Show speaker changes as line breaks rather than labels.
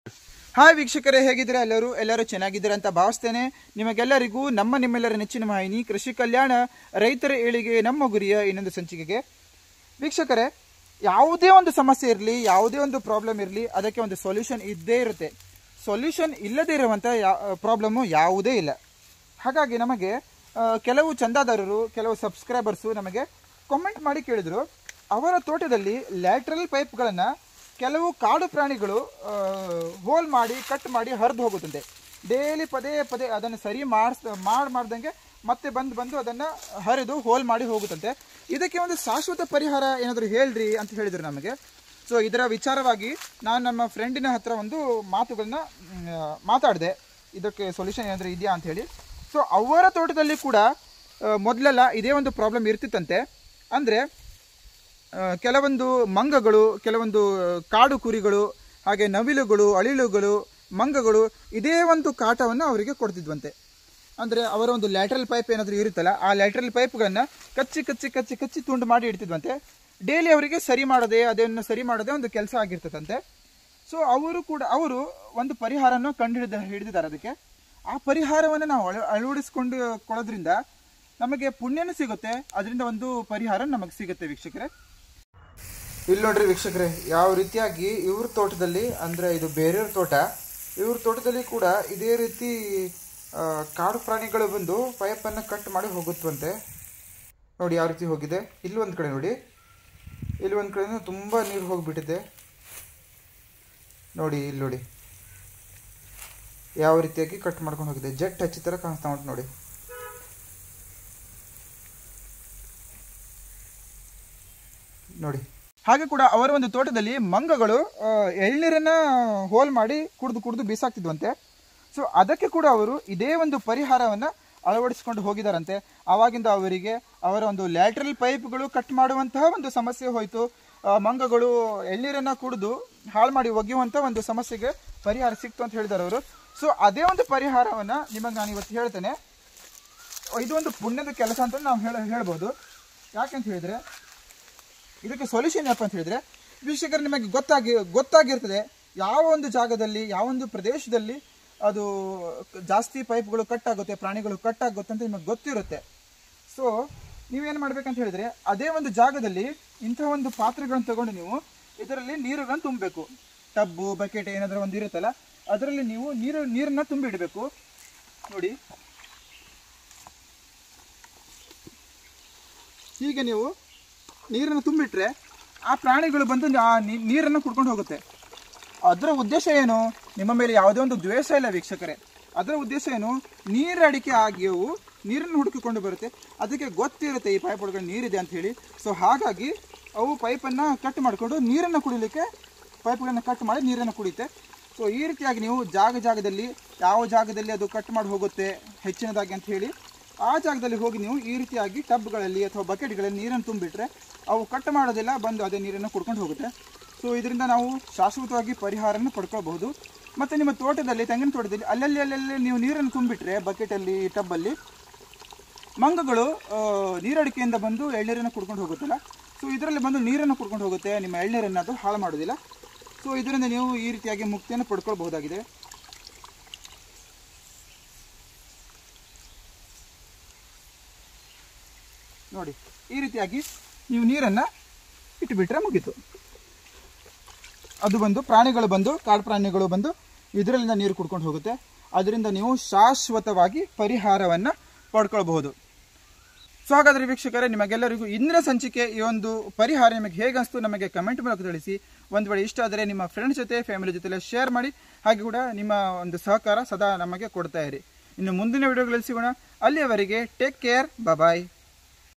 hi ವೀಕ್ಷಕರೇ ಹೇಗಿದ್ದೀರಾ ಎಲ್ಲರೂ ಎಲ್ಲರೂ ಚೆನ್ನಾಗಿದ್ದೀರಾ ಅಂತ ಭಾವಿಸ್ತೇನೆ ನಿಮಗೆಲ್ಲರಿಗೂ ನಮ್ಮ ನಿಮ್ಮೆಲ್ಲರ ನೆಚ್ಚಿನ ಮಾಹಿನಿ ಕೃಷಿ ಕಲ್ಯಾಣ ರೈತರ ಏಳಿಗೆ ನಮ್ಮ ಗುರಿಯ ಇನ್ನೊಂದು ಸಂಚಿಕೆಗೆ ವೀಕ್ಷಕರೇ ಯಾವುದೇ ಒಂದು ಸಮಸ್ಯೆ ಇರಲಿ ಯಾವುದೇ ಒಂದು ಪ್ರಾಬ್ಲಮ್ ಇರಲಿ ಅದಕ್ಕೆ ಒಂದು ಸೊಲ್ಯೂಷನ್ ಇದ್ದೇ ಇರುತ್ತೆ ಸೊಲ್ಯೂಷನ್ ಇಲ್ಲದೇ ಇರುವಂಥ ಯಾ ಪ್ರಾಬ್ಲಮ್ಮು ಯಾವುದೇ ಇಲ್ಲ ಹಾಗಾಗಿ ನಮಗೆ ಆ, ಕೆಲವು ಚಂದಾದಾರರು ಕೆಲವು ಸಬ್ಸ್ಕ್ರೈಬರ್ಸು ನಮಗೆ ಕಾಮೆಂಟ್ ಮಾಡಿ ಕೇಳಿದರು ಅವರ ತೋಟದಲ್ಲಿ ಲ್ಯಾಟ್ರಲ್ ಪೈಪ್ಗಳನ್ನು ಕೆಲವು ಕಾಡು ಪ್ರಾಣಿಗಳು ಹೋಲ್ ಮಾಡಿ ಕಟ್ ಮಾಡಿ ಹರಿದು ಹೋಗುತ್ತಂತೆ ಡೈಲಿ ಪದೇ ಪದೇ ಅದನ್ನು ಸರಿ ಮಾಡಿಸ್ ಮಾಡಿ ಮಾಡ್ದಂಗೆ ಮತ್ತೆ ಬಂದು ಬಂದು ಅದನ್ನು ಹರಿದು ಹೋಲ್ ಮಾಡಿ ಹೋಗುತ್ತಂತೆ ಇದಕ್ಕೆ ಒಂದು ಶಾಶ್ವತ ಪರಿಹಾರ ಏನಾದರೂ ಹೇಳ್ರಿ ಅಂತ ಹೇಳಿದರು ನಮಗೆ ಸೊ ಇದರ ವಿಚಾರವಾಗಿ ನಾನು ನಮ್ಮ ಫ್ರೆಂಡಿನ ಹತ್ರ ಒಂದು ಮಾತುಗಳನ್ನ ಮಾತಾಡಿದೆ ಇದಕ್ಕೆ ಸೊಲ್ಯೂಷನ್ ಏನಾದರೂ ಇದೆಯಾ ಅಂತ ಹೇಳಿ ಸೊ ಅವರ ತೋಟದಲ್ಲಿ ಕೂಡ ಆ, ಮೊದಲೆಲ್ಲ ಇದೇ ಒಂದು ಪ್ರಾಬ್ಲಮ್ ಇರ್ತಿತ್ತಂತೆ ಅಂದರೆ ಆ, ಕೆಲವೊಂದು ಮಂಗಗಳು ಕೆಲವೊಂದು ಕಾಡು ಕುರಿಗಳು ಹಾಗೆ ನವಿಲುಗಳು ಅಳಿಲುಗಳು ಮಂಗಗಳು ಇದೇ ಒಂದು ಕಾಟವನ್ನು ಅವರಿಗೆ ಕೊಡ್ತಿದ್ವಂತೆ ಅಂದರೆ ಅವರ ಒಂದು ಲ್ಯಾಟ್ರಲ್ ಪೈಪ್ ಏನಾದರೂ ಇರುತ್ತಲ್ಲ ಆ ಲ್ಯಾಟ್ರಲ್ ಪೈಪ್ಗಳನ್ನು ಕಚ್ಚಿ ಕಚ್ಚಿ ಕಚ್ಚಿ ಕಚ್ಚಿ ತುಂಡು ಮಾಡಿ ಇಡ್ತಿದ್ವಂತೆ ಡೈಲಿ ಅವರಿಗೆ ಸರಿ ಮಾಡದೆ ಅದನ್ನು ಸರಿ ಮಾಡದೆ ಒಂದು ಕೆಲಸ ಆಗಿರ್ತದಂತೆ ಸೊ ಅವರು ಕೂಡ ಅವರು ಒಂದು ಪರಿಹಾರನ ಕಂಡು ಹಿಡಿದ ಹಿಡಿದಿದ್ದಾರೆ ಅದಕ್ಕೆ ಆ ಪರಿಹಾರವನ್ನು ನಾವು ಅಳ ಅಳವಡಿಸ್ಕೊಂಡು ಕೊಡೋದ್ರಿಂದ ನಮಗೆ ಪುಣ್ಯನೂ ಸಿಗುತ್ತೆ ಅದರಿಂದ ಒಂದು ಪರಿಹಾರ ನಮಗೆ ಸಿಗುತ್ತೆ ವೀಕ್ಷಕರೇ ಇಲ್ಲಿ ನೋಡ್ರಿ ವೀಕ್ಷಕರೇ ಯಾವ ರೀತಿಯಾಗಿ ಇವ್ರ ತೋಟದಲ್ಲಿ ಅಂದ್ರೆ ಇದು ಬೇರೆಯವ್ರ ತೋಟ ಇವ್ರ ತೋಟದಲ್ಲಿ ಕೂಡ ಇದೇ ರೀತಿ ಆ, ಕಾಡು ಪ್ರಾಣಿಗಳು ಬಂದು ಪೈಪನ್ನು ಕಟ್ ಮಾಡಿ ಹೋಗುತ್ತವಂತೆ ನೋಡಿ ಯಾವ ರೀತಿ ಹೋಗಿದೆ ಇಲ್ಲಿ ಒಂದು ಕಡೆ ನೋಡಿ ಇಲ್ಲಿ ಒಂದು ಕಡೆ ತುಂಬ ನೀರು ಹೋಗಿಬಿಟ್ಟಿದೆ ನೋಡಿ ಇಲ್ಲಿ ನೋಡಿ ಯಾವ ರೀತಿಯಾಗಿ ಕಟ್ ಮಾಡ್ಕೊಂಡು ಹೋಗಿದೆ ಜೆಟ್ ಹಚ್ಚಿ ಥರ ಕಾಣಿಸ್ತಾ ಉಂಟು ನೋಡಿ ನೋಡಿ ಹಾಗೆ ಕೂಡ ಅವರ ಒಂದು ತೋಟದಲ್ಲಿ ಮಂಗಗಳು ಆ, ಎಳ್ನೀರನ್ನ ಹೋಲ್ ಮಾಡಿ ಕುಡಿದು ಕುಡಿದು ಬೀಸಾಕ್ತಿದ್ವಂತೆ ಸೊ ಅದಕ್ಕೆ ಕೂಡ ಅವರು ಇದೇ ಒಂದು ಪರಿಹಾರವನ್ನ ಅಳವಡಿಸಿಕೊಂಡು ಹೋಗಿದಾರಂತೆ ಆವಾಗಿಂದ ಅವರಿಗೆ ಅವರ ಒಂದು ಲ್ಯಾಟ್ರಲ್ ಪೈಪ್ಗಳು ಕಟ್ ಮಾಡುವಂತಹ ಒಂದು ಸಮಸ್ಯೆ ಹೋಯಿತು ಆ, ಮಂಗಗಳು ಎಳ್ನೀರನ್ನ ಕುಡಿದು ಹಾಳು ಮಾಡಿ ಒಗೆಯುವಂಥ ಒಂದು ಸಮಸ್ಯೆಗೆ ಪರಿಹಾರ ಸಿಕ್ತು ಅಂತ ಹೇಳಿದಾರೆ ಅವರು ಸೊ ಅದೇ ಒಂದು ಪರಿಹಾರವನ್ನ ನಿಮಗೆ ನಾನು ಇವತ್ತು ಹೇಳ್ತೇನೆ ಇದು ಒಂದು ಪುಣ್ಯದ ಕೆಲಸ ಅಂತ ನಾವು ಹೇಳ ಹೇಳ್ಬೋದು ಯಾಕೆಂತ ಹೇಳಿದ್ರೆ ಇದಕ್ಕೆ ಸೊಲ್ಯೂಷನ್ ಏನಪ್ಪ ಅಂತ ಹೇಳಿದ್ರೆ ವೀಕ್ಷಕರು ನಿಮಗೆ ಗೊತ್ತಾಗಿ ಗೊತ್ತಾಗಿರ್ತದೆ ಯಾವ ಒಂದು ಜಾಗದಲ್ಲಿ ಯಾವ ಒಂದು ಪ್ರದೇಶದಲ್ಲಿ ಅದು ಜಾಸ್ತಿ ಪೈಪ್ಗಳು ಕಟ್ ಆಗುತ್ತೆ ಪ್ರಾಣಿಗಳು ಕಟ್ ಆಗುತ್ತೆ ಅಂತ ನಿಮಗೆ ಗೊತ್ತಿರುತ್ತೆ ಸೊ ನೀವೇನು ಮಾಡ್ಬೇಕಂತ ಹೇಳಿದ್ರೆ ಅದೇ ಒಂದು ಜಾಗದಲ್ಲಿ ಇಂಥ ಒಂದು ಪಾತ್ರೆಗಳನ್ನು ತಗೊಂಡು ನೀವು ಇದರಲ್ಲಿ ನೀರನ್ನು ತುಂಬಬೇಕು ಟಬ್ಬು ಬಕೆಟ್ ಏನಾದರೂ ಒಂದು ಇರುತ್ತಲ್ಲ ಅದರಲ್ಲಿ ನೀವು ನೀರು ನೀರನ್ನ ತುಂಬಿಡಬೇಕು ನೋಡಿ ಹೀಗೆ ನೀವು ನೀರನ್ನು ತುಂಬಿಟ್ರೆ ಆ ಪ್ರಾಣಿಗಳು ಬಂದು ಆ ನೀ- ನೀರನ್ನು ಕುಡ್ಕೊಂಡು ಹೋಗುತ್ತೆ ಅದರ ಉದ್ದೇಶ ಏನು ನಿಮ್ಮ ಮೇಲೆ ಯಾವುದೇ ಒಂದು ದ್ವೇಷ ಇಲ್ಲ ವೀಕ್ಷಕರೇ ಅದರ ಉದ್ದೇಶ ಏನು ನೀರು ಅಡಿಕೆ ಆಗಿಯವು ನೀರನ್ನು ಹುಡುಕಿಕೊಂಡು ಬರುತ್ತೆ ಅದಕ್ಕೆ ಗೊತ್ತಿರುತ್ತೆ ಈ ಪೈಪ್ ಒಳಗಡೆ ನೀರಿದೆ ಅಂತ ಹೇಳಿ ಸೊ ಹಾಗಾಗಿ ಅವು ಪೈಪನ್ನು ಕಟ್ ಮಾಡಿಕೊಂಡು ನೀರನ್ನು ಕುಡಿಲಿಕ್ಕೆ ಪೈಪ್ಗಳನ್ನು ಕಟ್ ಮಾಡಿ ನೀರನ್ನು ಕುಡಿಯುತ್ತೆ ಸೊ ಈ ರೀತಿಯಾಗಿ ನೀವು ಜಾಗ ಜಾಗದಲ್ಲಿ ಯಾವ ಜಾಗದಲ್ಲಿ ಅದು ಕಟ್ ಮಾಡಿ ಹೋಗುತ್ತೆ ಹೆಚ್ಚಿನದಾಗಿ ಅಂತ ಹೇಳಿ ಆ ಜಾಗದಲ್ಲಿ ಹೋಗಿ ನೀವು ಈ ರೀತಿಯಾಗಿ ಟಬ್ಗಳಲ್ಲಿ ಅಥವಾ ಬಕೆಟ್ಗಳಲ್ಲಿ ನೀರನ್ನು ತುಂಬಿಟ್ರೆ ಅವು ಕಟ್ ಮಾಡೋದಿಲ್ಲ ಬಂದು ಅದೇ ನೀರನ್ನು ಕುಡ್ಕೊಂಡು ಹೋಗುತ್ತೆ ಸೊ ಇದರಿಂದ ನಾವು ಶಾಶ್ವತವಾಗಿ ಪರಿಹಾರನ ಪಡ್ಕೊಳ್ಬಹುದು ಮತ್ತು ನಿಮ್ಮ ತೋಟದಲ್ಲಿ ತೆಂಗಿನ ತೋಟದಲ್ಲಿ ಅಲ್ಲಲ್ಲಿ ಅಲ್ಲಲ್ಲಿ ನೀವು ನೀರನ್ನು ತುಂಬಿಟ್ರೆ ಬಕೆಟಲ್ಲಿ ಟಬ್ಬಲ್ಲಿ ಮಂಗಗಳು ಆ, ನೀರಡಿಕೆಯಿಂದ ಬಂದು ಎಳ್ನೀರನ್ನು ಕುಡ್ಕೊಂಡು ಹೋಗುತ್ತಲ್ಲ ಸೊ ಇದರಲ್ಲಿ ಬಂದು ನೀರನ್ನು ಕುಡ್ಕೊಂಡು ಹೋಗುತ್ತೆ ನಿಮ್ಮ ಎಳ್ನೀರನ್ನು ಅದು ಹಾಳು ಮಾಡೋದಿಲ್ಲ ಸೊ ಇದರಿಂದ ನೀವು ಈ ರೀತಿಯಾಗಿ ಮುಕ್ತಿಯನ್ನು ಪಡ್ಕೊಳ್ಬಹುದಾಗಿದೆ ನೋಡಿ ಈ ರೀತಿಯಾಗಿ ನೀವು ನೀರನ್ನು ಇಟ್ಟುಬಿಟ್ರೆ ಮುಗೀತು ಅದು ಬಂದು ಪ್ರಾಣಿಗಳು ಬಂದು ಕಾಡು ಪ್ರಾಣಿಗಳು ಬಂದು ಇದರಲ್ಲಿಂದ ನೀರು ಕುಡ್ಕೊಂಡು ಹೋಗುತ್ತೆ ಅದರಿಂದ ನೀವು ಶಾಶ್ವತವಾಗಿ ಪರಿಹಾರವನ್ನು ಪಡ್ಕೊಳ್ಬಹುದು ಸೊ ಹಾಗಾದ್ರೆ ವೀಕ್ಷಕರೇ ನಿಮಗೆಲ್ಲರಿಗೂ ಇಂದಿನ ಸಂಚಿಕೆ ಈ ಒಂದು ಪರಿಹಾರ ನಿಮಗೆ ಹೇಗೆ ಅನಿಸ್ತು ನಮಗೆ ಕಮೆಂಟ್ ಮೂಲಕ ತಿಳಿಸಿ ಒಂದು ವೇಳೆ ಇಷ್ಟ ಆದರೆ ನಿಮ್ಮ ಫ್ರೆಂಡ್ಸ್ ಜೊತೆ ಫ್ಯಾಮಿಲಿ ಜೊತೆ ಶೇರ್ ಮಾಡಿ ಹಾಗೆ ಕೂಡ ನಿಮ್ಮ ಒಂದು ಸಹಕಾರ ಸದಾ ನಮಗೆ ಕೊಡ್ತಾ ಇರಿ ಇನ್ನು ಮುಂದಿನ ವಿಡಿಯೋಗಳಲ್ಲಿ ಸಿಗೋಣ ಅಲ್ಲಿಯವರೆಗೆ ಟೇಕ್ ಕೇರ್ ಬಾಯ್